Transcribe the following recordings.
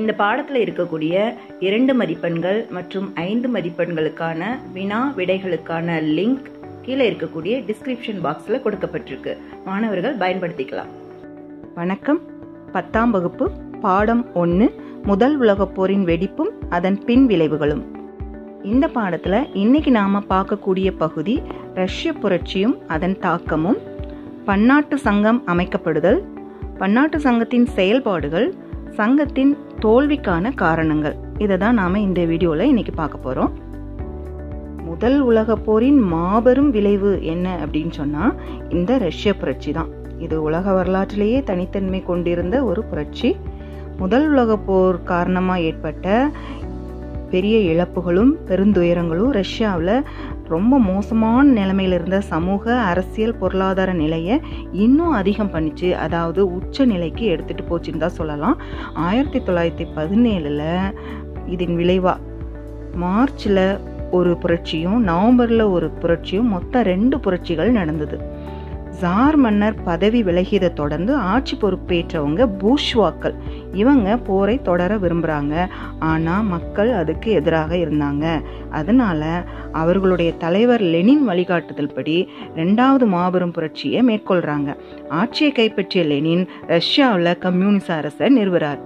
இந்த பாடத்தில் இருக்கக்கூடிய இரண்டு மதிப்பெண்கள் மற்றும் ஐந்து மதிப்பெண்களுக்கான வினா விடைகளுக்கான லிங்க் கீழே இருக்கக்கூடிய டிஸ்கிரிப்ஷன் பாக்ஸில் கொடுக்கப்பட்டிருக்கு மாணவர்கள் பயன்படுத்திக்கலாம் வணக்கம் பத்தாம் வகுப்பு பாடம் ஒன்று முதல் உலகப் போரின் வெடிப்பும் அதன் பின் விளைவுகளும் இந்த பாடத்தில் இன்னைக்கு நாம பார்க்கக்கூடிய பகுதி ரஷ்ய புரட்சியும் அதன் தாக்கமும் பன்னாட்டு சங்கம் அமைக்கப்படுதல் பன்னாட்டு சங்கத்தின் செயல்பாடுகள் சங்கத்தின் தோல்விக்கான காரணங்கள் இதை தான் நாம் இந்த வீடியோவில் இன்னைக்கு பார்க்க போகிறோம் முதல் உலகப் போரின் மாபெரும் விளைவு என்ன அப்படின்னு சொன்னால் இந்த ரஷ்ய புரட்சி தான் இது உலக வரலாற்றிலேயே தனித்தன்மை கொண்டிருந்த ஒரு புரட்சி முதல் உலகப் போர் காரணமாக ஏற்பட்ட பெரிய இழப்புகளும் பெருந்துயரங்களும் ரஷ்யாவில் ரொம்ப மோசமான நிலைமையில் இருந்த சமூக அரசியல் பொருளாதார நிலையை இன்னும் அதிகம் பண்ணிச்சு அதாவது உச்ச நிலைக்கு எடுத்துட்டு போச்சுன்னு தான் சொல்லலாம் ஆயிரத்தி தொள்ளாயிரத்தி பதினேழில் இதன் விளைவா மார்ச்சில் ஒரு புரட்சியும் நவம்பரில் ஒரு புரட்சியும் மொத்தம் ரெண்டு புரட்சிகள் நடந்தது ஜார் மன்னர் பதவி விலகியதை தொடர்ந்து ஆட்சி பொறுப்பேற்றவங்க பூஷ்வாக்கள் இவங்க போரை தொடர விரும்புகிறாங்க ஆனால் மக்கள் அதுக்கு எதிராக இருந்தாங்க அதனால அவர்களுடைய தலைவர் லெனின் வழிகாட்டுதல் படி ரெண்டாவது மாபெரும் புரட்சியை மேற்கொள்கிறாங்க ஆட்சியை கைப்பற்றிய லெனின் ரஷ்யாவில் கம்யூனிச அரசை நிறுவுறார்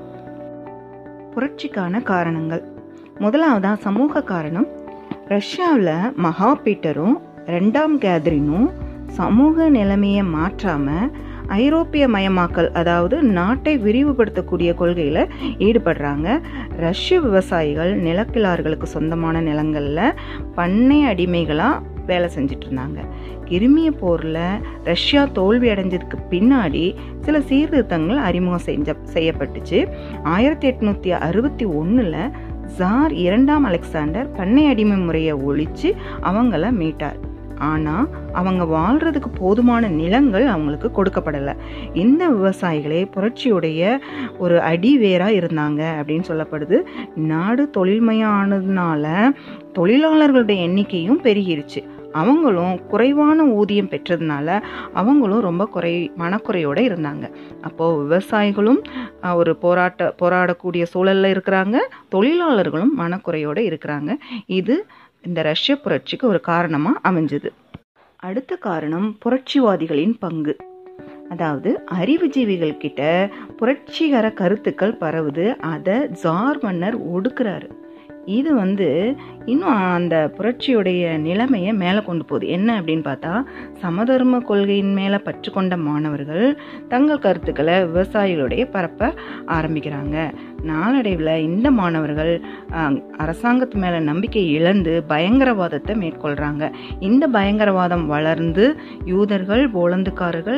புரட்சிக்கான காரணங்கள் முதலாவதா சமூக காரணம் ரஷ்யாவில் மகா பீட்டரும் ரெண்டாம் கேத்ரினும் சமூக நிலைமையை மாற்றாம ஐரோப்பிய மயமாக்கல் அதாவது நாட்டை விரிவுபடுத்தக்கூடிய கொள்கையில் ஈடுபடுறாங்க ரஷ்ய விவசாயிகள் நிலக்கிழார்களுக்கு சொந்தமான நிலங்களில் பண்ணை அடிமைகளாக வேலை செஞ்சுட்டு இருந்தாங்க கிருமிய போரில் ரஷ்யா தோல்வி அடைஞ்சதுக்கு பின்னாடி சில சீர்திருத்தங்கள் அறிமுகம் செஞ்ச செய்யப்பட்டுச்சு ஆயிரத்தி எட்நூத்தி அறுபத்தி ஒன்றில் ஜார் இரண்டாம் அலெக்சாண்டர் பண்ணை அடிமை முறையை ஒழிச்சு அவங்கள மீட்டார் ஆனால் அவங்க வாழ்றதுக்கு போதுமான நிலங்கள் அவங்களுக்கு கொடுக்கப்படலை இந்த விவசாயிகளே புரட்சியுடைய ஒரு அடிவேராக இருந்தாங்க அப்படின்னு சொல்லப்படுது நாடு தொழில்மயமானதுனால தொழிலாளர்களுடைய எண்ணிக்கையும் பெருகிருச்சு அவங்களும் குறைவான ஊதியம் பெற்றதுனால அவங்களும் ரொம்ப குறை மனக்குறையோடு இருந்தாங்க அப்போது விவசாயிகளும் ஒரு போராட்ட போராடக்கூடிய சூழலில் இருக்கிறாங்க தொழிலாளர்களும் மனக்குறையோடு இருக்கிறாங்க இது இந்த ரஷ்ய புரட்சிக்கு ஒரு காரணமாக அமைஞ்சது அடுத்த காரணம் புரட்சிவாதிகளின் பங்கு அதாவது அறிவுஜீவிகள் கிட்ட புரட்சிகர கருத்துக்கள் பரவுது அதை ஜார் மன்னர் ஒடுக்குறாரு இது வந்து இன்னும் அந்த புரட்சியுடைய நிலைமையை மேலே கொண்டு போகுது என்ன அப்படின்னு பார்த்தா சமதர்ம கொள்கையின் மேலே பற்று கொண்ட மாணவர்கள் தங்கள் கருத்துக்களை விவசாயிகளுடைய பரப்ப ஆரம்பிக்கிறாங்க நாளடைவில் இந்த மாணவர்கள் அரசாங்கத்து மேலே நம்பிக்கை இழந்து பயங்கரவாதத்தை மேற்கொள்கிறாங்க இந்த பயங்கரவாதம் வளர்ந்து யூதர்கள் போலந்துக்காரர்கள்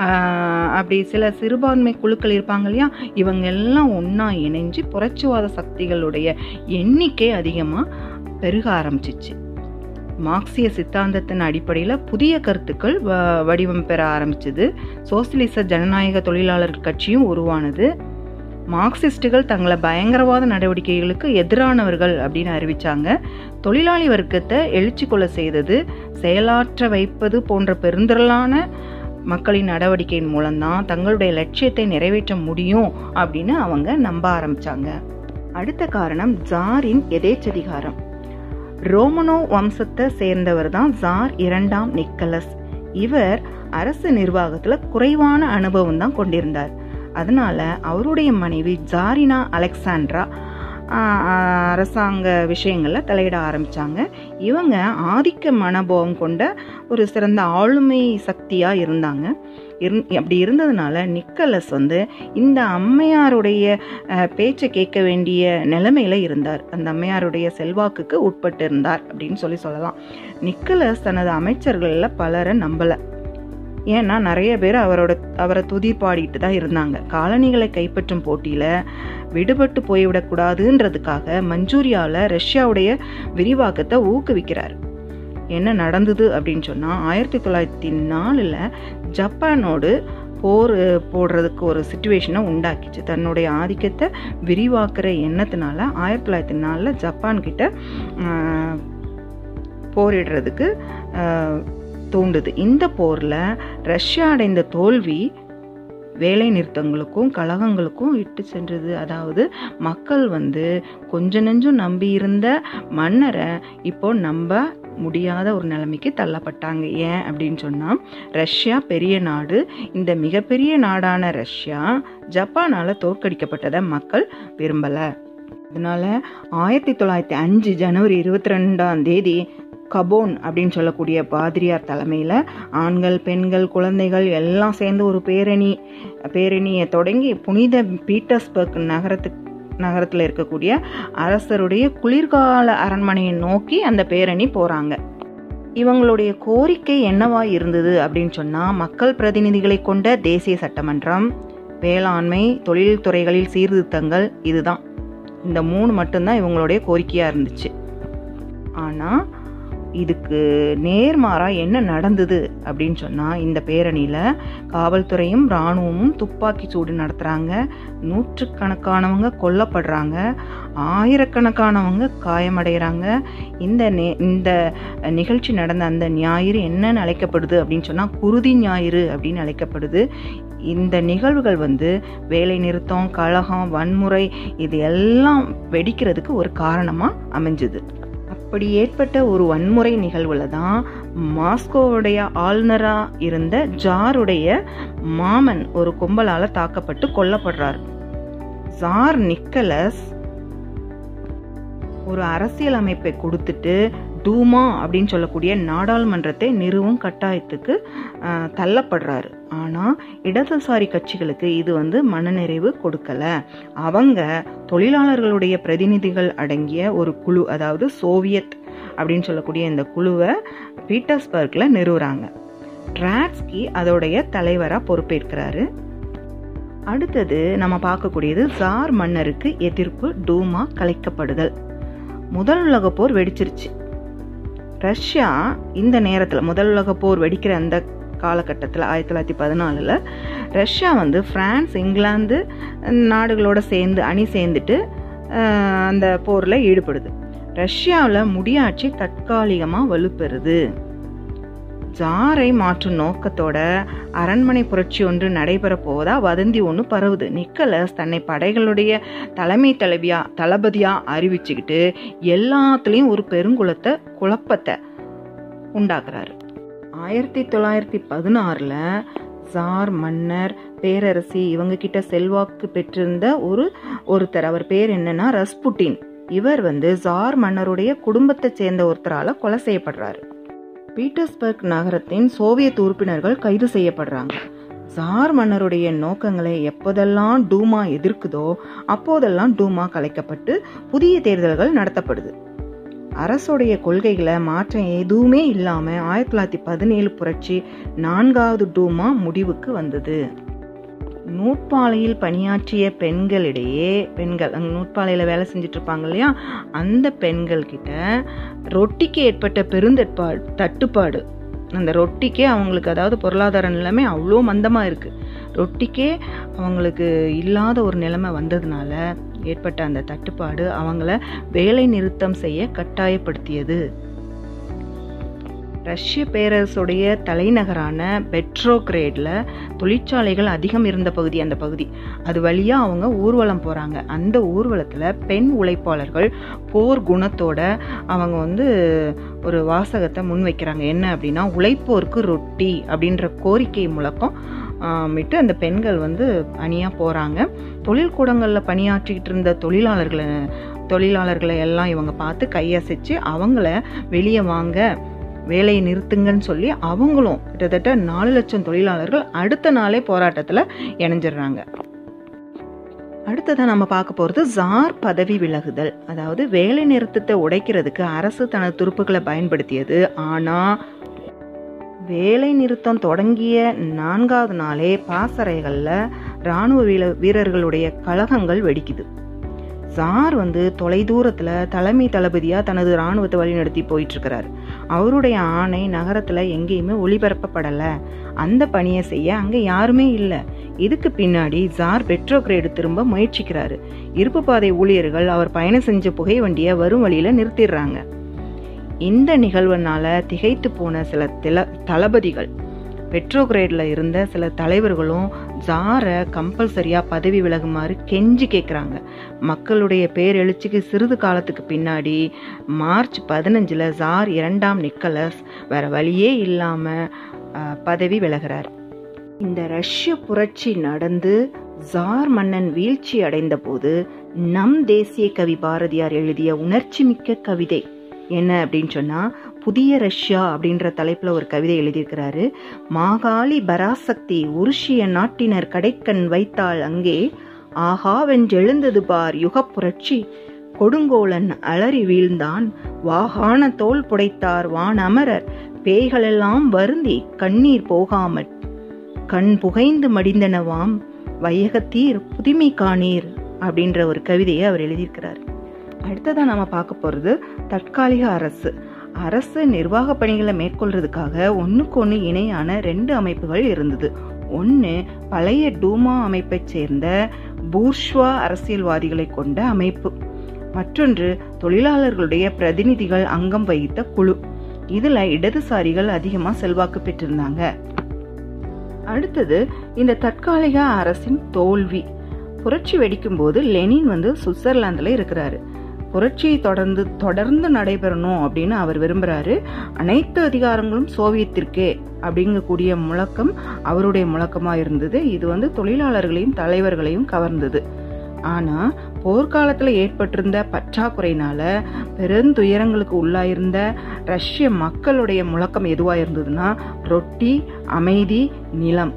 அப்படி சில சிறுபான்மை குழுக்கள் இருப்பாங்க இல்லையா இவங்க எல்லாம் ஒன்றா இணைஞ்சு புரட்சிவாத சக்திகளுடைய எண்ணிக்கை அதிகமாக பெருக ஆரம்பிச்சிச்சு மார்க்சிய சித்தாந்தத்தின் அடிப்படையில் புதிய கருத்துக்கள் வ வடிவம் பெற ஆரம்பிச்சது சோசியலிச ஜனநாயக தொழிலாளர் கட்சியும் உருவானது மார்க்சிஸ்டுகள் தங்களை பயங்கரவாத நடவடிக்கைகளுக்கு எதிரானவர்கள் அப்படின்னு அறிவிச்சாங்க தொழிலாளி வர்க்கத்தை எழுச்சி கொள்ள செய்தது செயலாற்ற வைப்பது போன்ற பெருந்திரளான மக்களின் நடவடிக்கையின் மூலம்தான் தங்களுடைய லட்சியத்தை நிறைவேற்ற முடியும் அப்படின்னு அவங்க நம்ப ஆரம்பிச்சாங்க அடுத்த காரணம் ஜாரின் எதேச்சதிகாரம் ரோமனோ வம்சத்தை சேர்ந்தவர் தான் ஜார் இரண்டாம் நிக்கலஸ் இவர் அரசு நிர்வாகத்தில் குறைவான அனுபவம் தான் கொண்டிருந்தார் அதனால அவருடைய மனைவி ஜாரினா அலெக்சாண்ட்ரா அரசாங்க விஷயங்களில் தலையிட ஆரம்பித்தாங்க இவங்க ஆதிக்க மனோபாவம் கொண்ட ஒரு சிறந்த ஆளுமை சக்தியாக இருந்தாங்க இருந் அப்படி இருந்ததுனால நிக்கலஸ் வந்து இந்த அம்மையாருடைய பேச்சை கேட்க வேண்டிய நிலைமையில இருந்தார் அந்த அம்மையாருடைய செல்வாக்குக்கு உட்பட்டு இருந்தார் அப்படின்னு சொல்லி சொல்லலாம் நிக்கலஸ் தனது அமைச்சர்களில் பலரை நம்பலை ஏன்னா நிறைய பேர் அவரோட அவரை துதி பாடிட்டு தான் இருந்தாங்க காலனிகளை கைப்பற்றும் போட்டியில் விடுபட்டு போய்விடக்கூடாதுன்றதுக்காக மஞ்சூரியாவில் ரஷ்யாவுடைய விரிவாக்கத்தை ஊக்குவிக்கிறார் என்ன நடந்தது அப்படின்னு சொன்னால் ஆயிரத்தி தொள்ளாயிரத்தி நாலில் ஜப்பானோடு போர் போடுறதுக்கு ஒரு சுச்சுவேஷனை உண்டாக்கிச்சு தன்னுடைய ஆதிக்கத்தை விரிவாக்குற எண்ணத்தினால ஆயிரத்தி தொள்ளாயிரத்தி நாலில் ஜப்பான் கிட்ட போரிடுறதுக்கு தூண்டுது இந்த போரில் ரஷ்யா அடைந்த தோல்வி வேலை நிறுத்தங்களுக்கும் கழகங்களுக்கும் இட்டு சென்றது அதாவது மக்கள் வந்து கொஞ்ச நெஞ்சும் நம்பி இருந்த மன்னரை இப்போ நம்ப முடியாத ஒரு நிலைமைக்கு தள்ளப்பட்டாங்க ஏன் அப்படின்னு சொன்னால் ரஷ்யா பெரிய நாடு இந்த மிகப்பெரிய நாடான ரஷ்யா ஜப்பானால் தோற்கடிக்கப்பட்டதை மக்கள் விரும்பலை அதனால ஆயிரத்தி தொள்ளாயிரத்தி அஞ்சு ஜனவரி இருபத்தி ரெண்டாம் தேதி கபோன் அப்படின்னு சொல்லக்கூடிய பாதிரியார் தலைமையில் ஆண்கள் பெண்கள் குழந்தைகள் எல்லாம் சேர்ந்து ஒரு பேரணி பேரணியை தொடங்கி புனித பீட்டர்ஸ்பர்க் நகரத்துக்கு நகரத்தில் இருக்கக்கூடிய அரசருடைய குளிர்கால அரண்மனையை நோக்கி அந்த பேரணி போகிறாங்க இவங்களுடைய கோரிக்கை என்னவா இருந்தது அப்படின்னு சொன்னால் மக்கள் பிரதிநிதிகளை கொண்ட தேசிய சட்டமன்றம் வேளாண்மை தொழில் துறைகளில் சீர்திருத்தங்கள் இதுதான் இந்த மூணு மட்டும்தான் இவங்களுடைய கோரிக்கையாக இருந்துச்சு ஆனால் இதுக்கு நேர்மாறாக என்ன நடந்தது அப்படின்னு சொன்னால் இந்த பேரணியில் காவல்துறையும் இராணுவமும் துப்பாக்கி சூடு நடத்துகிறாங்க நூற்றுக்கணக்கானவங்க கொல்லப்படுறாங்க ஆயிரக்கணக்கானவங்க காயமடைகிறாங்க இந்த நே இந்த நிகழ்ச்சி நடந்த அந்த ஞாயிறு என்னன்னு அழைக்கப்படுது அப்படின்னு சொன்னால் குருதி ஞாயிறு அப்படின்னு அழைக்கப்படுது இந்த நிகழ்வுகள் வந்து வேலை நிறுத்தம் கழகம் வன்முறை இது எல்லாம் வெடிக்கிறதுக்கு ஒரு காரணமாக அமைஞ்சுது அப்படி ஏற்பட்ட ஒரு வன்முறை நிகழ்வுல தான் மாஸ்கோவுடைய ஆளுநரா இருந்த ஜாருடைய மாமன் ஒரு கும்பலால தாக்கப்பட்டு கொல்லப்படுறார் ஜார் நிக்கலஸ் ஒரு அரசியல் அமைப்பை கொடுத்துட்டு டூமா அப்படின்னு சொல்லக்கூடிய நாடாளுமன்றத்தை நிறுவும் கட்டாயத்துக்கு தள்ளப்படுறாரு ஆனால் இடதுசாரி கட்சிகளுக்கு இது வந்து மனநிறைவு கொடுக்கல அவங்க தொழிலாளர்களுடைய பிரதிநிதிகள் அடங்கிய ஒரு குழு அதாவது சோவியத் அப்படின்னு சொல்லக்கூடிய இந்த குழுவை பீட்டர்ஸ்பர்க்ல நிறுவுறாங்க ட்ராட்ஸ்கி அதோடைய தலைவராக பொறுப்பேற்கிறாரு அடுத்தது நம்ம பார்க்கக்கூடியது ஜார் மன்னருக்கு எதிர்ப்பு டூமா கலைக்கப்படுதல் முதல் உலக போர் வெடிச்சிருச்சு ரஷ்யா இந்த நேரத்தில் முதல் உலக போர் வெடிக்கிற அந்த காலகட்டத்தில் ஆயிரத்தி தொள்ளாயிரத்தி பதினாலில் ரஷ்யா வந்து பிரான்ஸ் இங்கிலாந்து நாடுகளோட சேர்ந்து அணி சேர்ந்துட்டு அந்த போரில் ஈடுபடுது ரஷ்யாவில் முடியாட்சி தற்காலிகமாக வலுப்பெறுது ஜாரை மாற்றும் நோக்கத்தோட அரண்மனை புரட்சி ஒன்று நடைபெற போவதா வதந்தி ஒன்று பரவுது நிக்கலஸ் தன்னை படைகளுடைய தலைமை தலைவியா தளபதியா அறிவிச்சுக்கிட்டு எல்லாத்துலேயும் ஒரு பெருங்குளத்தை குழப்பத்தை உண்டாக்குறாரு ஆயிரத்தி தொள்ளாயிரத்தி பதினாறில் ஜார் மன்னர் பேரரசி இவங்க கிட்ட செல்வாக்கு பெற்றிருந்த ஒரு ஒருத்தர் அவர் பேர் என்னன்னா ரஸ்புட்டின் இவர் வந்து ஜார் மன்னருடைய குடும்பத்தை சேர்ந்த ஒருத்தரால கொலை செய்யப்படுறாரு பீட்டர்ஸ்பர்க் நகரத்தின் சோவியத் உறுப்பினர்கள் கைது செய்யப்படுறாங்க ஜார் மன்னருடைய நோக்கங்களை எப்போதெல்லாம் டூமா எதிர்க்குதோ அப்போதெல்லாம் டூமா கலைக்கப்பட்டு புதிய தேர்தல்கள் நடத்தப்படுது அரசுடைய கொள்கைகளை மாற்றம் எதுவுமே இல்லாம ஆயிரத்தி தொள்ளாயிரத்தி பதினேழு புரட்சி நான்காவது டூமா முடிவுக்கு வந்தது நூற்பாலையில் பணியாற்றிய பெண்களிடையே பெண்கள் அங்கே நூற்பாலையில் வேலை செஞ்சுட்டு இருப்பாங்க இல்லையா அந்த பெண்கள் கிட்ட ரொட்டிக்கு ஏற்பட்ட பெருந்தட்பாடு தட்டுப்பாடு அந்த ரொட்டிக்கே அவங்களுக்கு அதாவது பொருளாதார நிலைமை அவ்வளோ மந்தமாக இருக்குது ரொட்டிக்கே அவங்களுக்கு இல்லாத ஒரு நிலைமை வந்ததுனால ஏற்பட்ட அந்த தட்டுப்பாடு அவங்கள வேலை நிறுத்தம் செய்ய கட்டாயப்படுத்தியது ரஷ்ய பேரரசுடைய தலைநகரான பெட்ரோகிரேடில் தொழிற்சாலைகள் அதிகம் இருந்த பகுதி அந்த பகுதி அது வழியாக அவங்க ஊர்வலம் போகிறாங்க அந்த ஊர்வலத்தில் பெண் உழைப்பாளர்கள் போர் குணத்தோட அவங்க வந்து ஒரு வாசகத்தை முன்வைக்கிறாங்க என்ன அப்படின்னா உழைப்போருக்கு ரொட்டி அப்படின்ற கோரிக்கை முழக்கம் விட்டு அந்த பெண்கள் வந்து அணியாக போகிறாங்க தொழில்கூடங்களில் பணியாற்றிக்கிட்டு இருந்த தொழிலாளர்களை தொழிலாளர்களை எல்லாம் இவங்க பார்த்து கையசைச்சு அவங்கள வெளியே வாங்க வேலையை நிறுத்துங்கன்னு சொல்லி அவங்களும் கிட்டத்தட்ட நாலு லட்சம் தொழிலாளர்கள் அடுத்த நாளே போராட்டத்தில் இணைஞ்சிடுறாங்க அடுத்ததான் நம்ம பார்க்க போகிறது ஜார் பதவி விலகுதல் அதாவது வேலை நிறுத்தத்தை உடைக்கிறதுக்கு அரசு தனது துருப்புக்களை பயன்படுத்தியது ஆனால் வேலை நிறுத்தம் தொடங்கிய நான்காவது நாளே பாசறைகளில் இராணுவ வீர வீரர்களுடைய கழகங்கள் வெடிக்குது ஜார் வந்து தொலைதூரத்தில் தலைமை தளபதியாக தனது இராணுவத்தை வழிநடத்தி போயிட்டுருக்கிறார் அவருடைய ஆணை நகரத்தில் எங்கேயுமே ஒளிபரப்பப்படலை அந்த பணியை செய்ய அங்கே யாருமே இல்லை இதுக்கு பின்னாடி ஜார் பெட்ரோகிரேடு திரும்ப முயற்சிக்கிறாரு இருப்பு பாதை ஊழியர்கள் அவர் பயணம் செஞ்ச புகை வண்டியை வரும் வழியில் நிறுத்திடுறாங்க இந்த நிகழ்வுனால திகைத்து போன சில தில தளபதிகள் பெட்ரோகிரேடில் இருந்த சில தலைவர்களும் ஜாரை கம்பல்சரியாக பதவி விலகுமாறு கெஞ்சி கேட்குறாங்க மக்களுடைய பேரெழுச்சிக்கு சிறிது காலத்துக்கு பின்னாடி மார்ச் பதினஞ்சில் ஜார் இரண்டாம் நிக்கலஸ் வேற வழியே இல்லாமல் பதவி விலகிறார் இந்த ரஷ்ய புரட்சி நடந்து ஜார் மன்னன் வீழ்ச்சி அடைந்த போது நம் தேசிய கவி பாரதியார் எழுதிய உணர்ச்சி மிக்க கவிதை என்ன அப்படின்னு சொன்னா புதிய ரஷ்யா அப்படின்ற தலைப்புல ஒரு கவிதை எழுதியிருக்கிறாரு மாகாளி பராசக்தி உருஷிய நாட்டினர் கடைக்கண் வைத்தாள் அங்கே ஆகாவென்றெழுந்தது பார் யுகப் புரட்சி கொடுங்கோலன் அலறி வீழ்ந்தான் வாகான தோல் புடைத்தார் வான் அமரர் பேய்களெல்லாம் வருந்தி கண்ணீர் போகாமற் கண் புகைந்து மடிந்தனவாம் வையகத்தீர் புதுமை காணீர் அப்படின்ற ஒரு கவிதையை அவர் எழுதியிருக்கிறார் அடுத்ததா நாம பார்க்க போறது தற்காலிக அரசு அரசு நிர்வாக பணிகளை மேற்கொள்றதுக்காக ஒன்றுக்கு ஒன்று இணையான ரெண்டு அமைப்புகள் இருந்தது ஒன்று பழைய டூமா அமைப்பைச் சேர்ந்த பூர்ஷ்வா அரசியல்வாதிகளை கொண்ட அமைப்பு மற்றொன்று தொழிலாளர்களுடைய பிரதிநிதிகள் அங்கம் வகித்த குழு இதுல இடதுசாரிகள் அதிகமா செல்வாக்கு பெற்றிருந்தாங்க அடுத்தது இந்த தற்காலிக அரசின் தோல்வி புரட்சி வெடிக்கும் போது லெனின் வந்து சுவிட்சர்லாந்துல இருக்கிறாரு புரட்சியை தொடர்ந்து தொடர்ந்து நடைபெறணும் அப்படின்னு அவர் விரும்புறாரு அனைத்து அதிகாரங்களும் சோவியத்திற்கே அப்படிங்கக்கூடிய முழக்கம் அவருடைய முழக்கமா இருந்தது இது வந்து தொழிலாளர்களையும் தலைவர்களையும் கவர்ந்தது ஆனா போர்க்காலத்துல ஏற்பட்டிருந்த பற்றாக்குறையினால பெருந்துயரங்களுக்கு உள்ளாயிருந்த ரஷ்ய மக்களுடைய முழக்கம் எதுவா இருந்ததுன்னா ரொட்டி அமைதி நிலம்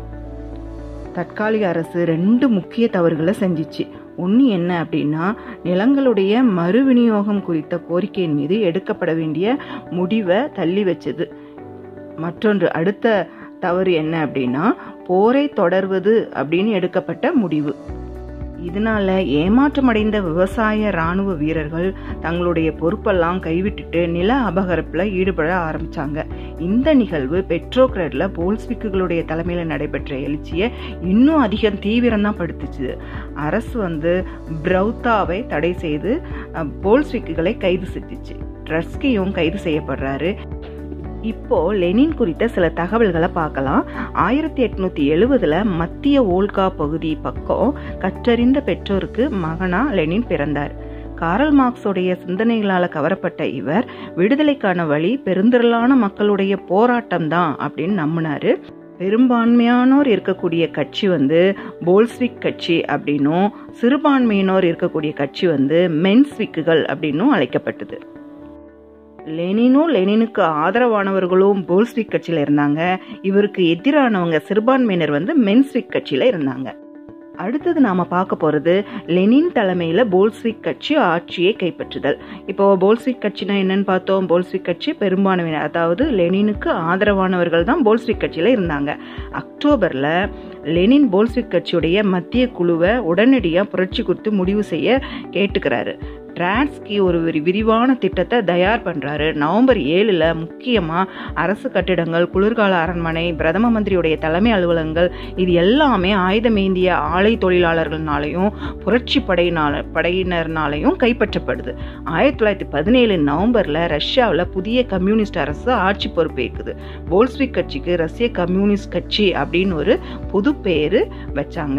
தற்காலிக அரசு ரெண்டு முக்கிய தவறுகளை செஞ்சிச்சு ஒன்று என்ன அப்படின்னா நிலங்களுடைய மறு விநியோகம் குறித்த கோரிக்கையின் மீது எடுக்கப்பட வேண்டிய முடிவை தள்ளி வச்சது மற்றொன்று அடுத்த தவறு என்ன அப்படின்னா போரை தொடர்வது அப்படின்னு எடுக்கப்பட்ட முடிவு இதனால ஏமாற்றமடைந்த விவசாய ராணுவ வீரர்கள் தங்களுடைய பொறுப்பெல்லாம் கைவிட்டுட்டு நில அபகரிப்புல ஈடுபட ஆரம்பிச்சாங்க இந்த நிகழ்வு பெட்ரோகிரட்ல போல்ஸ்விக்குகளுடைய தலைமையில நடைபெற்ற எழுச்சியை இன்னும் அதிகம் தீவிரம் தான் படுத்துச்சு அரசு வந்து பிரௌத்தாவை தடை செய்து போல்ஸ்விக்குகளை கைது செஞ்சுச்சு ட்ரஸ்கியும் கைது செய்யப்படுறாரு இப்போ லெனின் குறித்த சில தகவல்களை பார்க்கலாம் ஆயிரத்தி எட்நூத்தி எழுவதுல மத்திய ஓல்கா பகுதி பக்கம் கற்றறிந்த பெற்றோருக்கு மகனா லெனின் பிறந்தார் காரல் மார்க்ஸுடைய சிந்தனைகளால கவரப்பட்ட இவர் விடுதலைக்கான வழி பெருந்திரளான மக்களுடைய போராட்டம் தான் அப்படின்னு நம்பினாரு பெரும்பான்மையானோர் இருக்கக்கூடிய கட்சி வந்து போல்ஸ்விக் கட்சி அப்படின்னும் சிறுபான்மையினோர் இருக்கக்கூடிய கட்சி வந்து மென்ஸ்விக்குகள் அப்படின்னும் அழைக்கப்பட்டது லெனினும் லெனினுக்கு ஆதரவானவர்களும் போல்ஸ்விக் கட்சியில இருந்தாங்க இவருக்கு எதிரானவங்க சிறுபான்மையினர் வந்து மென்ஸ்விக் கட்சியில இருந்தாங்க அடுத்தது நாம பார்க்க போறது லெனின் தலைமையில போல்ஸ்விக் கட்சி ஆட்சியை கைப்பற்றுதல் இப்போ போல்ஸ்விக் கட்சினா என்னன்னு பார்த்தோம் போல்ஸ்விக் கட்சி பெரும்பான்மையினர் அதாவது லெனினுக்கு ஆதரவானவர்கள் தான் போல்ஸ்விக் கட்சியில இருந்தாங்க அக்டோபர்ல லெனின் போல்ஸ்விக் கட்சியுடைய மத்திய குழுவை உடனடியாக புரட்சி குறித்து முடிவு செய்ய கேட்டுக்கிறாரு டிரான்ஸ்கி ஒரு விரிவான திட்டத்தை தயார் பண்றாரு நவம்பர் ஏழுல முக்கியமா அரசு கட்டிடங்கள் குளிர்கால அரண்மனை பிரதம மந்திரியுடைய தலைமை அலுவலகங்கள் இது எல்லாமே ஆயுதமேந்திய ஆலை தொழிலாளர்கள்னாலையும் புரட்சி படையினால படையினர்னாலையும் கைப்பற்றப்படுது ஆயிரத்தி தொள்ளாயிரத்தி பதினேழு நவம்பர்ல ரஷ்யாவில் புதிய கம்யூனிஸ்ட் அரசு ஆட்சி பொறுப்பேற்குது போல்ஸ்விக் கட்சிக்கு ரஷ்ய கம்யூனிஸ்ட் கட்சி அப்படின்னு ஒரு புது பேரு வச்சாங்க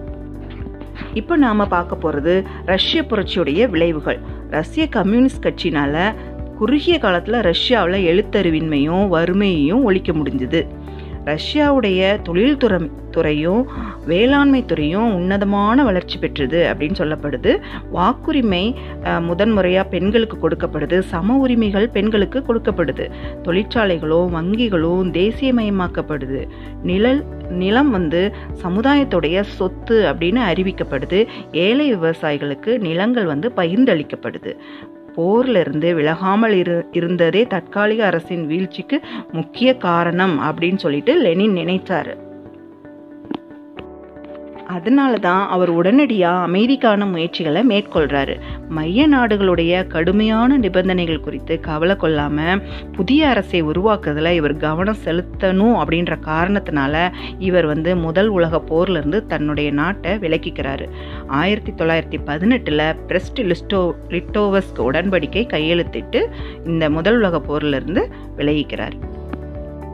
இப்போ நாம பார்க்க போறது ரஷ்ய புரட்சியுடைய விளைவுகள் ரஷ்ய கம்யூனிஸ்ட் கட்சினால குறுகிய காலத்துல ரஷ்யாவில் எழுத்தறிவின்மையும் வறுமையையும் ஒழிக்க முடிஞ்சுது ரஷ்யாவுடைய தொழில்துறை துறையும் வேளாண்மை துறையும் உன்னதமான வளர்ச்சி பெற்றது அப்படின்னு சொல்லப்படுது வாக்குரிமை முதன்முறையாக பெண்களுக்கு கொடுக்கப்படுது சம உரிமைகள் பெண்களுக்கு கொடுக்கப்படுது தொழிற்சாலைகளும் வங்கிகளும் தேசியமயமாக்கப்படுது நிழல் நிலம் வந்து சமுதாயத்துடைய சொத்து அப்படின்னு அறிவிக்கப்படுது ஏழை விவசாயிகளுக்கு நிலங்கள் வந்து பகிர்ந்தளிக்கப்படுது போர்ல இருந்து விலகாமல் இரு இருந்ததே தற்காலிக அரசின் வீழ்ச்சிக்கு முக்கிய காரணம் அப்படின்னு சொல்லிட்டு லெனின் நினைச்சாரு அதனால தான் அவர் உடனடியாக அமைதிக்கான முயற்சிகளை மேற்கொள்றாரு மைய நாடுகளுடைய கடுமையான நிபந்தனைகள் குறித்து கவலை கொள்ளாம புதிய அரசை உருவாக்குறதுல இவர் கவனம் செலுத்தணும் அப்படின்ற காரணத்தினால இவர் வந்து முதல் உலக போர்ல இருந்து தன்னுடைய நாட்டை விலக்கிக்கிறாரு ஆயிரத்தி தொள்ளாயிரத்தி பதினெட்டுல பிரெஸ்ட் லிஸ்டோ லிட்டோவஸ்க் உடன்படிக்கை கையெழுத்திட்டு இந்த முதல் உலக போர்ல இருந்து விலகிக்கிறார்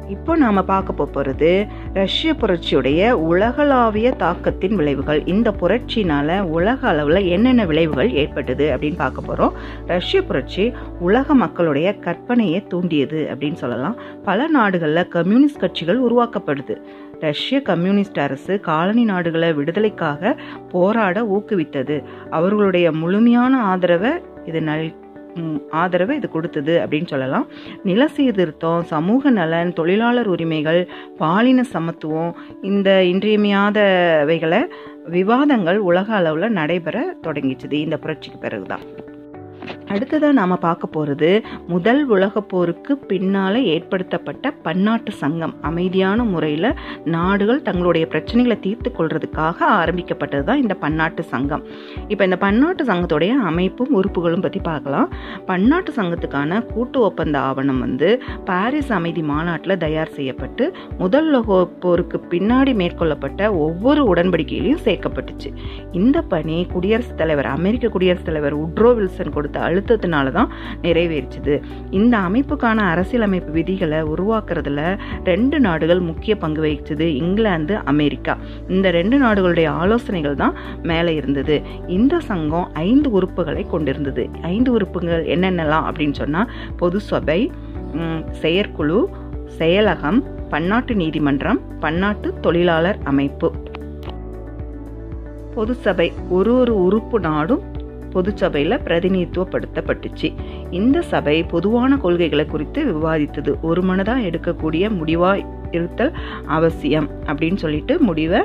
இப்போ நாம பார்க்க போகிறது ரஷ்ய புரட்சியுடைய உலகளாவிய தாக்கத்தின் விளைவுகள் இந்த புரட்சினால உலக அளவில் என்னென்ன விளைவுகள் ஏற்பட்டது அப்படின்னு பார்க்க போகிறோம் ரஷ்ய புரட்சி உலக மக்களுடைய கற்பனையை தூண்டியது அப்படின்னு சொல்லலாம் பல நாடுகளில் கம்யூனிஸ்ட் கட்சிகள் உருவாக்கப்படுது ரஷ்ய கம்யூனிஸ்ட் அரசு காலனி நாடுகளை விடுதலைக்காக போராட ஊக்குவித்தது அவர்களுடைய முழுமையான ஆதரவை இது நல் ஆதரவை இது கொடுத்தது அப்படின்னு சொல்லலாம் நில சீர்திருத்தம் சமூக நலன் தொழிலாளர் உரிமைகள் பாலின சமத்துவம் இந்த இன்றியமையாதவைகளை விவாதங்கள் உலக அளவில் நடைபெற தொடங்கிச்சுது இந்த புரட்சிக்கு பிறகுதான் அடுத்ததாக நாம் பார்க்க போகிறது முதல் உலகப் போருக்கு பின்னால் ஏற்படுத்தப்பட்ட பன்னாட்டு சங்கம் அமைதியான முறையில் நாடுகள் தங்களுடைய பிரச்சனைகளை தீர்த்து கொள்றதுக்காக ஆரம்பிக்கப்பட்டது தான் இந்த பன்னாட்டு சங்கம் இப்போ இந்த பன்னாட்டு சங்கத்துடைய அமைப்பும் உறுப்புகளும் பற்றி பார்க்கலாம் பன்னாட்டு சங்கத்துக்கான கூட்டு ஒப்பந்த ஆவணம் வந்து பாரிஸ் அமைதி மாநாட்டில் தயார் செய்யப்பட்டு முதல் உலக போருக்கு பின்னாடி மேற்கொள்ளப்பட்ட ஒவ்வொரு உடன்படிக்கையிலையும் சேர்க்கப்பட்டுச்சு இந்த பணி குடியரசுத் தலைவர் அமெரிக்க குடியரசுத் தலைவர் உட்ரோ வில்சன் கொடுத்த அழுத்தத்தினால தான் நிறைவேறிச்சுது இந்த அமைப்புக்கான அரசியலமைப்பு விதிகளை உருவாக்குறதுல ரெண்டு நாடுகள் முக்கிய பங்கு வகிச்சது இங்கிலாந்து அமெரிக்கா இந்த ரெண்டு நாடுகளுடைய ஆலோசனைகள் தான் மேலே இருந்தது இந்த சங்கம் ஐந்து உறுப்புகளை கொண்டிருந்தது ஐந்து உறுப்புகள் என்னென்னலாம் அப்படின்னு சொன்னால் பொது சபை செயற்குழு செயலகம் பன்னாட்டு நீதிமன்றம் பன்னாட்டு தொழிலாளர் அமைப்பு பொது சபை ஒரு ஒரு உறுப்பு நாடும் பொது சபையில் பிரதிநிதித்துவப்படுத்தப்பட்டுச்சு இந்த சபை பொதுவான கொள்கைகளை குறித்து விவாதித்தது ஒரு மனதாக எடுக்கக்கூடிய முடிவாக இருத்தல் அவசியம் அப்படின்னு சொல்லிட்டு முடிவை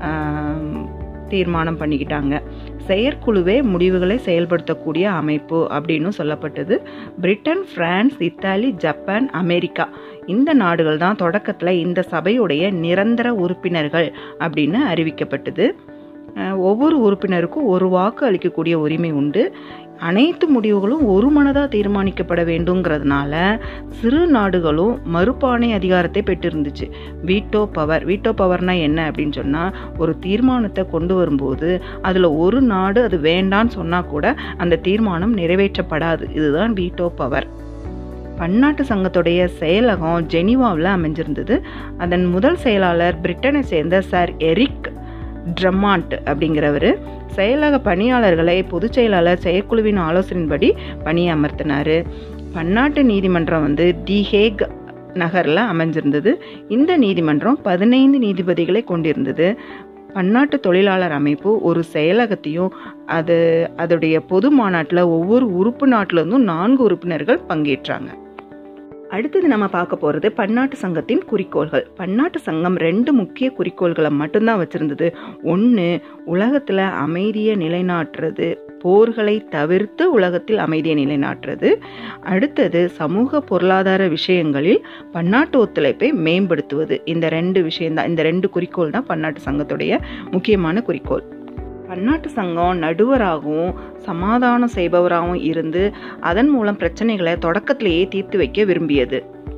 தீர்மானம் பண்ணிக்கிட்டாங்க செயற்குழுவே முடிவுகளை செயல்படுத்தக்கூடிய அமைப்பு அப்படின்னு சொல்லப்பட்டது Britain France Italy Japan America இந்த நாடுகள் தான் தொடக்கத்தில் இந்த சபையுடைய நிரந்தர உறுப்பினர்கள் அப்படின்னு அறிவிக்கப்பட்டது ஒவ்வொரு உறுப்பினருக்கும் ஒரு வாக்கு அளிக்கக்கூடிய உரிமை உண்டு அனைத்து முடிவுகளும் ஒரு மனதாக தீர்மானிக்கப்பட வேண்டுங்கிறதுனால சிறு நாடுகளும் மறுப்பானை அதிகாரத்தை பெற்றிருந்துச்சு வீட்டோ பவர் வீட்டோ பவர்னா என்ன அப்படின்னு சொன்னால் ஒரு தீர்மானத்தை கொண்டு வரும்போது அதில் ஒரு நாடு அது வேண்டான்னு சொன்னால் கூட அந்த தீர்மானம் நிறைவேற்றப்படாது இதுதான் வீட்டோ பவர் பன்னாட்டு சங்கத்துடைய செயலகம் ஜெனிவாவில் அமைஞ்சிருந்தது அதன் முதல் செயலாளர் பிரிட்டனை சேர்ந்த சார் எரிக் ட்ரமாண்ட் அப்படிங்கிறவர் செயலக பணியாளர்களை பொதுச் செயலாளர் செயற்குழுவின் ஆலோசனையின்படி பணியமர்த்தினார் பன்னாட்டு நீதிமன்றம் வந்து தி ஹேக் நகரில் அமைஞ்சிருந்தது இந்த நீதிமன்றம் பதினைந்து நீதிபதிகளை கொண்டிருந்தது பன்னாட்டு தொழிலாளர் அமைப்பு ஒரு செயலகத்தையும் அது அதோடைய பொது மாநாட்டில் ஒவ்வொரு உறுப்பு நாட்டிலிருந்தும் நான்கு உறுப்பினர்கள் பங்கேற்றாங்க அடுத்தது நம்ம பார்க்க போகிறது பன்னாட்டு சங்கத்தின் குறிக்கோள்கள் பன்னாட்டு சங்கம் ரெண்டு முக்கிய குறிக்கோள்களை மட்டும்தான் வச்சுருந்தது ஒன்று உலகத்தில் அமைதியை நிலைநாட்டுறது போர்களை தவிர்த்து உலகத்தில் அமைதியை நிலைநாட்டுறது அடுத்தது சமூக பொருளாதார விஷயங்களில் பன்னாட்டு ஒத்துழைப்பை மேம்படுத்துவது இந்த ரெண்டு விஷயம்தான் இந்த ரெண்டு குறிக்கோள் தான் பன்னாட்டு சங்கத்துடைய முக்கியமான குறிக்கோள் பன்னாட்டு சங்கம் நடுவராகவும் சமாதானம் செய்பவராகவும் இருந்து அதன் மூலம் பிரச்சனைகளை தொடக்கத்திலேயே தீர்த்து வைக்க விரும்பியது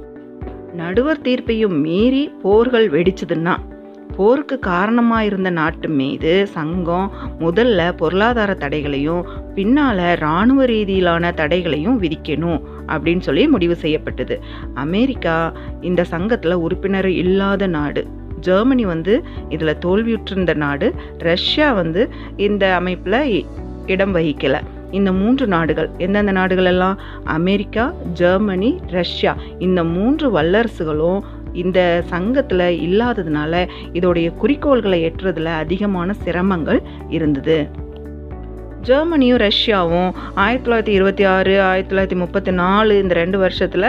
நடுவர் தீர்ப்பையும் மீறி போர்கள் வெடிச்சதுன்னா போருக்கு காரணமாக இருந்த நாட்டு மீது சங்கம் முதல்ல பொருளாதார தடைகளையும் பின்னால இராணுவ ரீதியிலான தடைகளையும் விதிக்கணும் அப்படின்னு சொல்லி முடிவு செய்யப்பட்டது அமெரிக்கா இந்த சங்கத்தில் உறுப்பினர் இல்லாத நாடு ஜெர்மனி வந்து இதில் தோல்வியுற்றிருந்த நாடு ரஷ்யா வந்து இந்த அமைப்பில் இடம் வகிக்கலை இந்த மூன்று நாடுகள் எந்தெந்த நாடுகள் எல்லாம் அமெரிக்கா ஜெர்மனி ரஷ்யா இந்த மூன்று வல்லரசுகளும் இந்த சங்கத்தில் இல்லாததுனால இதோடைய குறிக்கோள்களை எட்டுறதுல அதிகமான சிரமங்கள் இருந்தது ஜெர்மனியும் ரஷ்யாவும் ஆயிரத்தி தொள்ளாயிரத்தி இருபத்தி ஆறு ஆயிரத்தி தொள்ளாயிரத்தி முப்பத்தி நாலு இந்த ரெண்டு வருஷத்தில்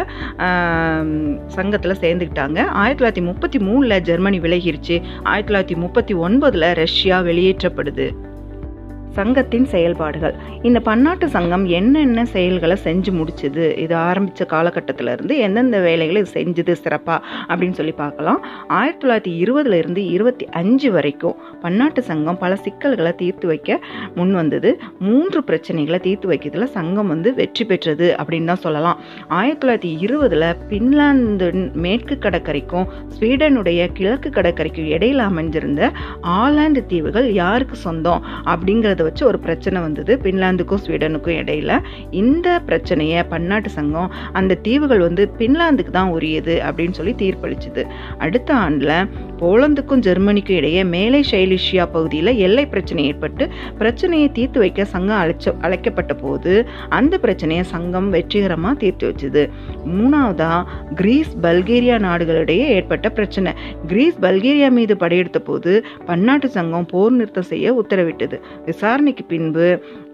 சங்கத்தில் சேர்ந்துக்கிட்டாங்க ஆயிரத்தி தொள்ளாயிரத்தி முப்பத்தி மூணில் ஜெர்மனி விலகிருச்சு ஆயிரத்தி தொள்ளாயிரத்தி முப்பத்தி ஒன்பதில் ரஷ்யா வெளியேற்றப்படுது சங்கத்தின் செயல்பாடுகள் இந்த பன்னாட்டு சங்கம் என்னென்ன செயல்களை செஞ்சு முடிச்சுது இது ஆரம்பித்த காலகட்டத்தில் இருந்து எந்தெந்த வேலைகளை இது செஞ்சுது சிறப்பாக அப்படின்னு சொல்லி பார்க்கலாம் ஆயிரத்தி தொள்ளாயிரத்தி இருபதுல இருந்து இருபத்தி அஞ்சு வரைக்கும் பன்னாட்டு சங்கம் பல சிக்கல்களை தீர்த்து வைக்க முன் வந்தது மூன்று பிரச்சனைகளை தீர்த்து வைக்கிறதுல சங்கம் வந்து வெற்றி பெற்றது அப்படின்னு தான் சொல்லலாம் ஆயிரத்தி தொள்ளாயிரத்தி இருபதுல பின்லாந்து மேற்கு கடற்கரைக்கும் ஸ்வீடனுடைய கிழக்கு கடற்கரைக்கும் இடையில அமைஞ்சிருந்த ஆலாந்து தீவுகள் யாருக்கு சொந்தம் அப்படிங்கிறத சங்கத்தை வச்சு ஒரு பிரச்சனை வந்தது பின்லாந்துக்கும் ஸ்வீடனுக்கும் இடையில இந்த பிரச்சனையை பன்னாட்டு சங்கம் அந்த தீவுகள் வந்து பின்லாந்துக்கு தான் உரியது அப்படின்னு சொல்லி தீர்ப்பளிச்சுது அடுத்த ஆண்டில் போலந்துக்கும் ஜெர்மனிக்கும் இடையே மேலே ஷைலிஷியா பகுதியில் எல்லை பிரச்சனை ஏற்பட்டு பிரச்சனையை தீர்த்து வைக்க சங்கம் அழைச்ச அழைக்கப்பட்ட போது அந்த பிரச்சனையை சங்கம் வெற்றிகரமாக தீர்த்து வச்சுது மூணாவதா கிரீஸ் பல்கேரியா நாடுகளிடையே ஏற்பட்ட பிரச்சனை கிரீஸ் பல்கேரியா மீது படையெடுத்த போது பன்னாட்டு சங்கம் போர் நிறுத்தம் செய்ய உத்தரவிட்டது விசாரணைக்கு பின்பு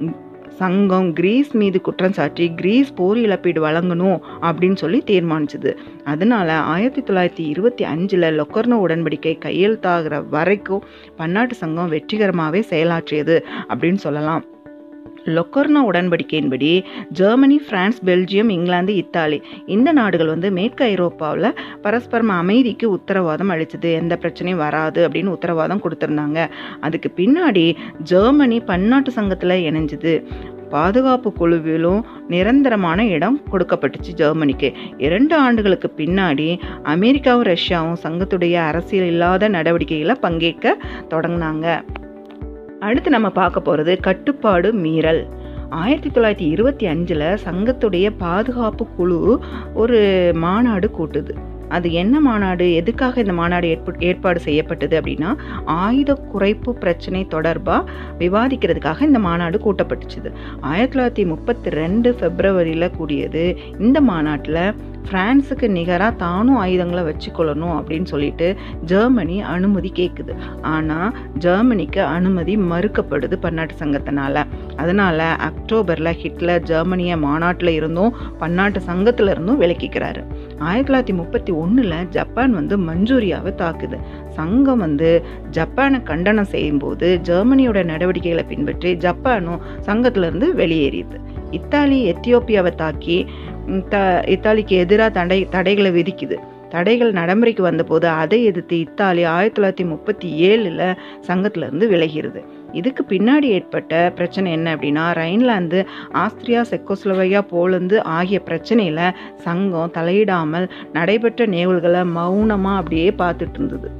சங்கம் கிரீஸ் மீது குற்றம் சாட்டி கிரீஸ் போர் இழப்பீடு வழங்கணும் அப்படின்னு சொல்லி தீர்மானிச்சது அதனால ஆயிரத்தி தொள்ளாயிரத்தி இருபத்தி அஞ்சில் லொக்கர்னோ உடன்படிக்கை கையெழுத்தாகிற வரைக்கும் பன்னாட்டு சங்கம் வெற்றிகரமாகவே செயலாற்றியது அப்படின்னு சொல்லலாம் லொக்கர்னோ உடன்படிக்கையின்படி Germany France Belgium England Italy இந்த நாடுகள் வந்து மேற்கு ஐரோப்பாவில் பரஸ்பரம் அமைதிக்கு உத்தரவாதம் அளிச்சது எந்த பிரச்சனையும் வராது அப்படின்னு உத்தரவாதம் கொடுத்துருந்தாங்க அதுக்கு பின்னாடி ஜெர்மனி பன்னாட்டு சங்கத்தில் இணைஞ்சது பாதுகாப்பு குழுவிலும் நிரந்தரமான இடம் கொடுக்கப்பட்டுச்சு ஜெர்மனிக்கு இரண்டு ஆண்டுகளுக்கு பின்னாடி அமெரிக்காவும் ரஷ்யாவும் சங்கத்துடைய அரசியல் இல்லாத நடவடிக்கைகளை பங்கேற்க தொடங்கினாங்க அடுத்து நம்ம பார்க்க போகிறது கட்டுப்பாடு மீறல் ஆயிரத்தி தொள்ளாயிரத்தி இருபத்தி அஞ்சில் சங்கத்துடைய பாதுகாப்பு குழு ஒரு மாநாடு கூட்டுது அது என்ன மாநாடு எதுக்காக இந்த மாநாடு ஏற்ப ஏற்பாடு செய்யப்பட்டது அப்படின்னா ஆயுத குறைப்பு பிரச்சனை தொடர்பாக விவாதிக்கிறதுக்காக இந்த மாநாடு கூட்டப்பட்டுச்சுது ஆயிரத்தி தொள்ளாயிரத்தி முப்பத்தி ரெண்டு பிப்ரவரியில் கூடியது இந்த மாநாட்டில் பிரான்ஸுக்கு நிகராக தானும் ஆயுதங்களை வச்சுக்கொள்ளணும் அப்படின்னு சொல்லிட்டு ஜெர்மனி அனுமதி கேட்குது ஆனால் ஜெர்மனிக்கு அனுமதி மறுக்கப்படுது பன்னாட்டு சங்கத்தினால அதனால அக்டோபரில் ஹிட்லர் ஜெர்மனிய மாநாட்டில் இருந்தும் பன்னாட்டு சங்கத்தில் இருந்தும் விலக்கிக்கிறாரு ஆயிரத்தி தொள்ளாயிரத்தி முப்பத்தி ஒன்றில் ஜப்பான் வந்து மஞ்சூரியாவை தாக்குது சங்கம் வந்து ஜப்பானை கண்டனம் செய்யும்போது ஜெர்மனியோட நடவடிக்கைகளை பின்பற்றி ஜப்பானும் சங்கத்திலிருந்து வெளியேறியது இத்தாலி எத்தியோப்பியாவை தாக்கி த இத்தாலிக்கு எதிராக தடை தடைகளை விதிக்குது தடைகள் நடைமுறைக்கு வந்தபோது அதை எதிர்த்து இத்தாலி ஆயிரத்தி தொள்ளாயிரத்தி முப்பத்தி ஏழில் சங்கத்திலிருந்து விலகிறது இதுக்கு பின்னாடி ஏற்பட்ட பிரச்சனை என்ன அப்படின்னா ரைன்லாந்து ஆஸ்திரியா செக்கோஸ்லோவையா போலந்து ஆகிய பிரச்சனையில் சங்கம் தலையிடாமல் நடைபெற்ற நேவல்களை மௌனமாக அப்படியே பார்த்துட்டு இருந்தது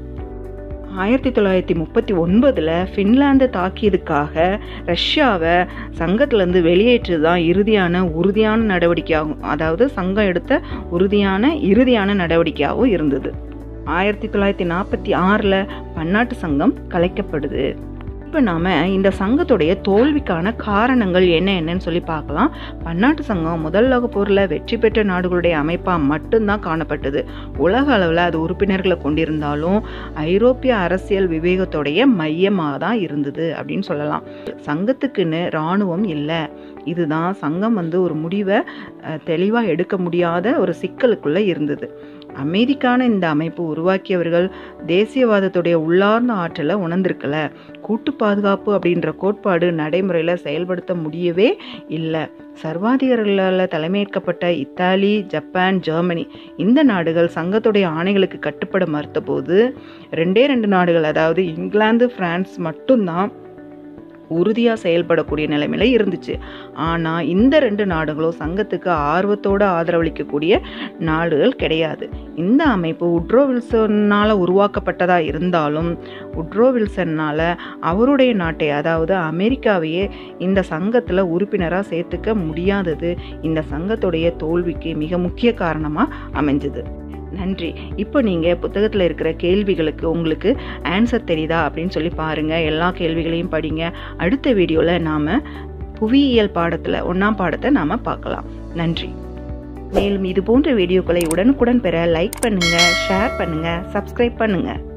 ஆயிரத்தி தொள்ளாயிரத்தி முப்பத்தி ஒன்பதில் ஃபின்லாந்து தாக்கியதுக்காக ரஷ்யாவை சங்கத்திலேருந்து வெளியேற்றது தான் இறுதியான உறுதியான நடவடிக்கையாகும் அதாவது சங்கம் எடுத்த உறுதியான இறுதியான நடவடிக்கையாகவும் இருந்தது ஆயிரத்தி தொள்ளாயிரத்தி நாற்பத்தி ஆறில் பன்னாட்டு சங்கம் கலைக்கப்படுது இப்போ நாம் இந்த சங்கத்துடைய தோல்விக்கான காரணங்கள் என்ன என்னன்னு சொல்லி பார்க்கலாம் பன்னாட்டு சங்கம் முதல் உலக போரில் வெற்றி பெற்ற நாடுகளுடைய அமைப்பாக மட்டும்தான் காணப்பட்டது உலக அளவில் அது உறுப்பினர்களை கொண்டிருந்தாலும் ஐரோப்பிய அரசியல் விவேகத்துடைய மையமாக தான் இருந்தது அப்படின்னு சொல்லலாம் சங்கத்துக்குன்னு இராணுவம் இல்லை இதுதான் சங்கம் வந்து ஒரு முடிவை தெளிவாக எடுக்க முடியாத ஒரு சிக்கலுக்குள்ளே இருந்தது அமைதிக்கான இந்த அமைப்பு உருவாக்கியவர்கள் தேசியவாதத்துடைய உள்ளார்ந்த ஆற்றலை உணர்ந்திருக்கல கூட்டு பாதுகாப்பு அப்படின்ற கோட்பாடு நடைமுறையில் செயல்படுத்த முடியவே இல்லை சர்வாதிகாரிகளால் தலைமையேற்கப்பட்ட இத்தாலி ஜப்பான் ஜெர்மனி இந்த நாடுகள் சங்கத்துடைய ஆணைகளுக்கு கட்டுப்பட மறுத்தபோது ரெண்டே ரெண்டு நாடுகள் அதாவது இங்கிலாந்து பிரான்ஸ் மட்டும்தான் உறுதியாக செயல்படக்கூடிய நிலைமையில இருந்துச்சு ஆனால் இந்த ரெண்டு நாடுகளும் சங்கத்துக்கு ஆர்வத்தோடு ஆதரவளிக்கக்கூடிய நாடுகள் கிடையாது இந்த அமைப்பு உட்ரோ வில்சனால் உருவாக்கப்பட்டதாக இருந்தாலும் உட்ரோ வில்சன்னால் அவருடைய நாட்டை அதாவது அமெரிக்காவையே இந்த சங்கத்தில் உறுப்பினராக சேர்த்துக்க முடியாதது இந்த சங்கத்துடைய தோல்விக்கு மிக முக்கிய காரணமாக அமைஞ்சது நன்றி இப்போ நீங்கள் புத்தகத்தில் இருக்கிற கேள்விகளுக்கு உங்களுக்கு ஆன்சர் தெரியுதா அப்படின்னு சொல்லி பாருங்கள் எல்லா கேள்விகளையும் படிங்க அடுத்த வீடியோவில் நாம் புவியியல் பாடத்தில் ஒன்றாம் பாடத்தை நாம் பார்க்கலாம் நன்றி மேலும் இது போன்ற வீடியோக்களை உடனுக்குடன் பெற லைக் பண்ணுங்கள் ஷேர் பண்ணுங்கள் சப்ஸ்கிரைப் பண்ணுங்கள்